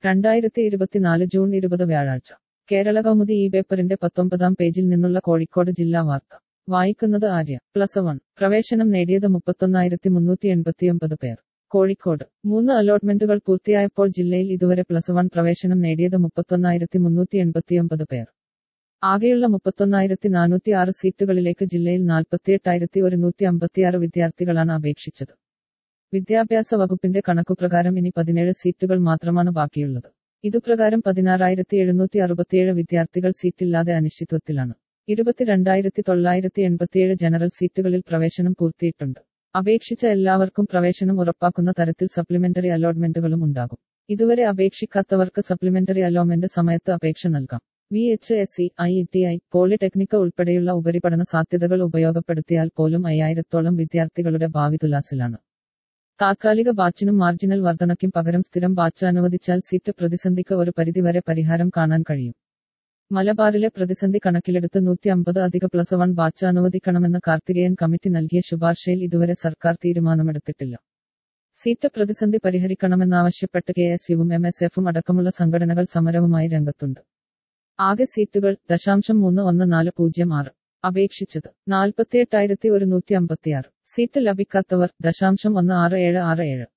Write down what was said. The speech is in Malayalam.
രണ്ടായിരത്തി ഇരുപത്തിനാല് ജൂൺ ഇരുപത് വ്യാഴാഴ്ച കേരള കൗമുദി ഈ പേപ്പറിന്റെ പത്തൊമ്പതാം പേജിൽ നിന്നുള്ള കോഴിക്കോട് ജില്ലാ വാർത്ത വായിക്കുന്നത് ആര്യ പ്ലസ് വൺ പ്രവേശനം നേടിയത് മുപ്പത്തൊന്നായിരത്തി മുന്നൂറ്റി എൺപത്തിയൊമ്പത് പേർ കോഴിക്കോട് മൂന്ന് അലോട്ട്മെന്റുകൾ പൂർത്തിയായപ്പോൾ ജില്ലയിൽ ഇതുവരെ പ്ലസ് വൺ പ്രവേശനം നേടിയത് മുപ്പത്തൊന്നായിരത്തി മുന്നൂറ്റി എൺപത്തിയൊമ്പത് പേർ ആകെയുള്ള മുപ്പത്തൊന്നായിരത്തി നാനൂറ്റി ആറ് സീറ്റുകളിലേക്ക് ജില്ലയിൽ നാൽപ്പത്തിയെട്ടായിരത്തി ഒരുന്നൂറ്റി അമ്പത്തിയാറ് വിദ്യാർത്ഥികളാണ് അപേക്ഷിച്ചത് വിദ്യാഭ്യാസ വകുപ്പിന്റെ കണക്കുപ്രകാരം ഇനി പതിനേഴ് സീറ്റുകൾ മാത്രമാണ് ബാക്കിയുള്ളത് ഇതുപ്രകാരം പതിനാറായിരത്തി എഴുന്നൂറ്റി അറുപത്തിയേഴ് വിദ്യാർത്ഥികൾ സീറ്റില്ലാതെ അനിശ്ചിത്വത്തിലാണ് ഇരുപത്തിരണ്ടായിരത്തി തൊള്ളായിരത്തി എൺപത്തിയേഴ് ജനറൽ സീറ്റുകളിൽ പ്രവേശനം പൂർത്തിയിട്ടുണ്ട് അപേക്ഷിച്ച എല്ലാവർക്കും പ്രവേശനം ഉറപ്പാക്കുന്ന തരത്തിൽ സപ്ലിമെന്ററി അലോട്ട്മെന്റുകളും ഉണ്ടാകും ഇതുവരെ അപേക്ഷിക്കാത്തവർക്ക് സപ്ലിമെന്ററി അലോട്ട്മെന്റ് സമയത്ത് അപേക്ഷ നൽകാം V H S C I T I polytechnic ഉൾപ്പെടെയുള്ള ഉപരിപഠന സാധ്യതകൾ ഉപയോഗപ്പെടുത്തിയാൽ പോലും അയ്യായിരത്തോളം വിദ്യാർത്ഥികളുടെ ഭാവി തുലാസിലാണ് താത്കാലിക ബാച്ചിനും മാർജിനൽ വർധനയ്ക്കും പകരം സ്ഥിരം ബാച്ച് അനുവദിച്ചാൽ സീറ്റ് പ്രതിസന്ധിക്ക് ഒരു പരിധിവരെ പരിഹാരം കാണാൻ കഴിയും മലബാറിലെ പ്രതിസന്ധി കണക്കിലെടുത്ത് നൂറ്റി അമ്പത് അധിക പ്ലസ് വൺ ബാച്ച് അനുവദിക്കണമെന്ന് കാർത്തികേയൻ കമ്മിറ്റി നൽകിയ ശുപാർശയിൽ ഇതുവരെ സർക്കാർ തീരുമാനമെടുത്തിട്ടില്ല സീറ്റ് പ്രതിസന്ധി പരിഹരിക്കണമെന്നാവശ്യപ്പെട്ട് കെ എസ് യുവും എം എസ് എഫും അടക്കമുള്ള സംഘടനകൾ സമരവുമായി രംഗത്തുണ്ട് ആകെ സീറ്റുകൾ ദശാംശം മൂന്ന് ഒന്ന് നാല് പൂജ്യം ആറ് അപേക്ഷിച്ചത് നാൽപ്പത്തിയെട്ടായിരത്തി ഒരുന്നൂറ്റി അമ്പത്തിയാറ് സീറ്റ് ലഭിക്കാത്തവർ ദശാംശം ഒന്ന് ആറ് ഏഴ് ആറ് ഏഴ്